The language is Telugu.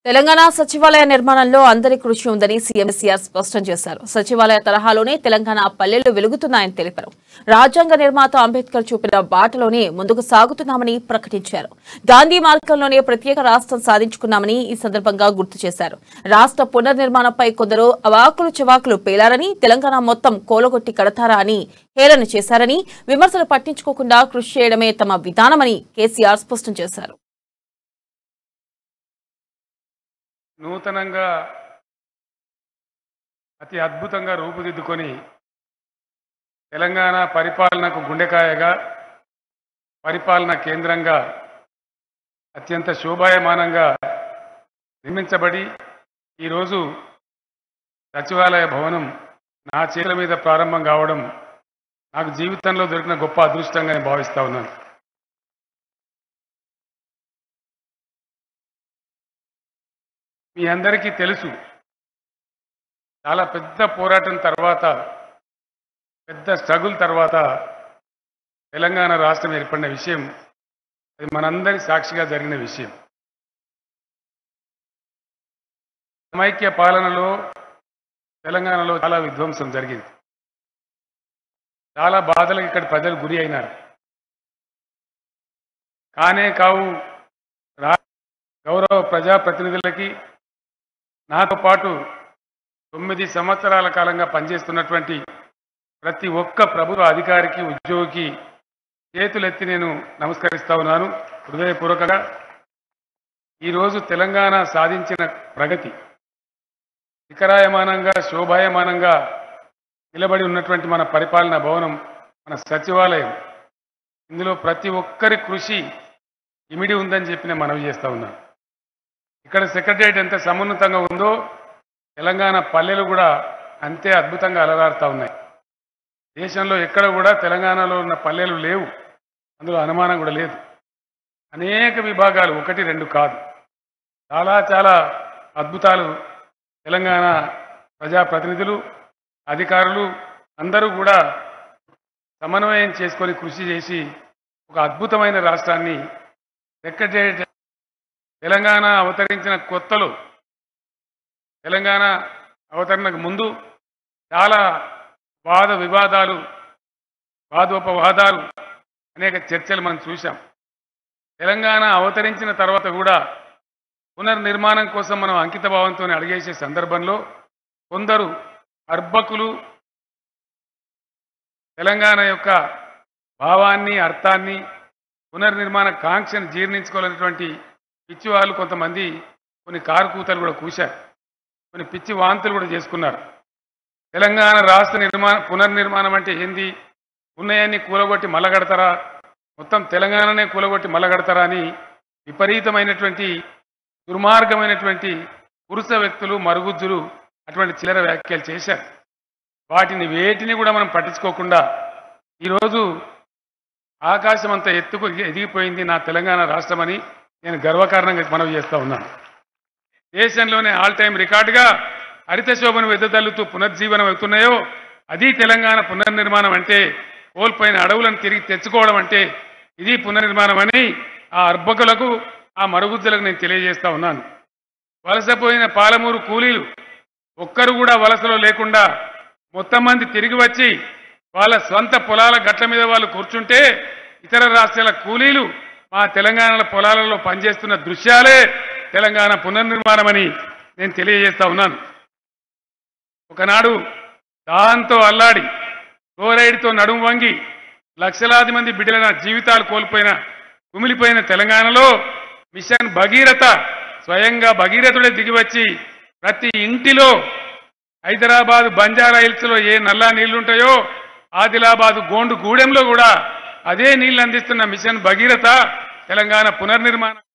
తెలంగాణ సచివాలయ నిర్మాణంలో అందరి కృషి ఉందని సీఎం కేసీఆర్ స్పష్టం చేశారు సచివాలయ తరహాలోనే తెలంగాణ పల్లెలు వెలుగుతున్నాయని తెలిపారు రాజ్యాంగ నిర్మాత అంబేద్కర్ చూపిన బాటలోనే ముందుకు సాగుతున్నామని ప్రకటించారు గాంధీ మార్గంలోనే ప్రత్యేక రాష్ట్రం సాధించుకున్నామని ఈ సందర్భంగా గుర్తు చేశారు రాష్ట్ర పునర్నిర్మాణంపై కొందరు అవాకులు చెవాకులు పేలారని తెలంగాణ మొత్తం కోలగొట్టి కడతారా అని హేళన చేశారని విమర్శలు పట్టించుకోకుండా కృషి చేయడమే తమ విధానమని కేసీఆర్ స్పష్టం చేశారు నూతనంగా అతి అద్భుతంగా రూపుదిద్దుకొని తెలంగాణ పరిపాలనకు గుండెకాయగా పరిపాలన కేంద్రంగా అత్యంత శోభాయమానంగా నిర్మించబడి ఈరోజు సచివాలయ భవనం నా చేతుల మీద ప్రారంభం కావడం నాకు జీవితంలో దొరికిన గొప్ప అదృష్టంగా నేను భావిస్తా ఉన్నాను మీ అందరికీ తెలుసు చాలా పెద్ద పోరాటం తర్వాత పెద్ద స్ట్రగుల్ తర్వాత తెలంగాణ రాష్ట్రం ఏర్పడిన విషయం అది మనందరి సాక్షిగా జరిగిన విషయం సమైక్య పాలనలో తెలంగాణలో చాలా విధ్వంసం జరిగింది చాలా బాధలకు ఇక్కడ ప్రజలు గురి అయినారు కానే కావు రా గౌరవ ప్రజాప్రతినిధులకి నాతో పాటు తొమ్మిది సంవత్సరాల కాలంగా పనిచేస్తున్నటువంటి ప్రతి ఒక్క ప్రభుత్వ అధికారికి ఉద్యోగికి చేతులెత్తి నేను నమస్కరిస్తా ఉన్నాను హృదయపూర్వకంగా ఈరోజు తెలంగాణ సాధించిన ప్రగతి శిఖరాయమానంగా శోభాయమానంగా నిలబడి ఉన్నటువంటి మన పరిపాలనా భవనం మన సచివాలయం ఇందులో ప్రతి ఒక్కరి కృషి ఇమిడి ఉందని చెప్పి నేను మనవి చేస్తా ఉన్నాను ఇక్కడ సెక్రటరియట్ ఎంత సమున్నతంగా ఉందో తెలంగాణ పల్లెలు కూడా అంతే అద్భుతంగా అలరారుతా ఉన్నాయి దేశంలో ఎక్కడ కూడా తెలంగాణలో ఉన్న పల్లెలు లేవు అందులో అనుమానం కూడా లేదు అనేక విభాగాలు ఒకటి రెండు కాదు చాలా చాలా అద్భుతాలు తెలంగాణ ప్రజాప్రతినిధులు అధికారులు అందరూ కూడా సమన్వయం చేసుకొని కృషి చేసి ఒక అద్భుతమైన రాష్ట్రాన్ని సెక్రటరియట్ తెలంగాణ అవతరించిన కొత్తలో తెలంగాణ అవతరణకు ముందు చాలా వాద వివాదాలు వాదోపవాదాలు అనేక చర్చలు మనం చూసాం తెలంగాణ అవతరించిన తర్వాత కూడా పునర్నిర్మాణం కోసం మనం అంకిత భావంతో అడిగేసే సందర్భంలో కొందరు అర్భకులు తెలంగాణ యొక్క భావాన్ని అర్థాన్ని పునర్నిర్మాణ కాంక్షను జీర్ణించుకోవాలనేటువంటి పిచ్చి వాళ్ళు కొంతమంది కొన్ని కారు కూతలు కూడా కూశారు కొన్ని పిచ్చి వాంతులు కూడా చేసుకున్నారు తెలంగాణ రాష్ట్ర నిర్మాణ పునర్నిర్మాణం అంటే ఏంది ఉన్నాయన్ని కూలగొట్టి మల్లగడతారా మొత్తం తెలంగాణనే కూలగొట్టి మల్లగడతారా అని విపరీతమైనటువంటి దుర్మార్గమైనటువంటి పురుష వ్యక్తులు మరుగుజ్జులు అటువంటి చిల్లర వ్యాఖ్యలు చేశారు వాటిని వేటిని కూడా మనం పట్టించుకోకుండా ఈరోజు ఆకాశం అంత ఎత్తుకు ఎదిగిపోయింది నా తెలంగాణ రాష్ట్రమని నేను గర్వకారణంగా మనవి చేస్తా ఉన్నాను దేశంలోనే ఆల్ టైం రికార్డుగా హరిత శోభను వెదజల్లుతూ పునర్జీవనం అవుతున్నాయో అది తెలంగాణ పునర్నిర్మాణం అంటే కోల్పోయిన అడవులను తిరిగి తెచ్చుకోవడం అంటే ఇది పునర్నిర్మాణం అని ఆ అర్భకులకు ఆ మరుగుజ్జులకు నేను తెలియజేస్తా ఉన్నాను వలసపోయిన పాలమూరు కూలీలు ఒక్కరు కూడా వలసలో లేకుండా మొత్తం మంది తిరిగి వచ్చి వాళ్ళ స్వంత పొలాల గట్ల మీద వాళ్ళు కూర్చుంటే ఇతర రాష్ట్రాల కూలీలు మా తెలంగాణ పొలాలలో పనిచేస్తున్న దృశ్యాలే తెలంగాణ పునర్నిర్మాణమని నేను తెలియజేస్తా ఉన్నాను ఒకనాడు దాంతో అల్లాడి క్లోరైడ్తో నడుము వంగి లక్షలాది మంది బిడ్డల జీవితాలు కోల్పోయిన కుమిలిపోయిన తెలంగాణలో మిషన్ భగీరథ స్వయంగా భగీరథుడే దిగివచ్చి ప్రతి ఇంటిలో హైదరాబాద్ బంజారా హిల్స్లో ఏ నల్లా నీళ్లుంటాయో ఆదిలాబాద్ గోండు గూడెంలో కూడా అదే నీళ్లు అందిస్తున్న మిషన్ భగీరథ తెలంగాణ పునర్నిర్మాణం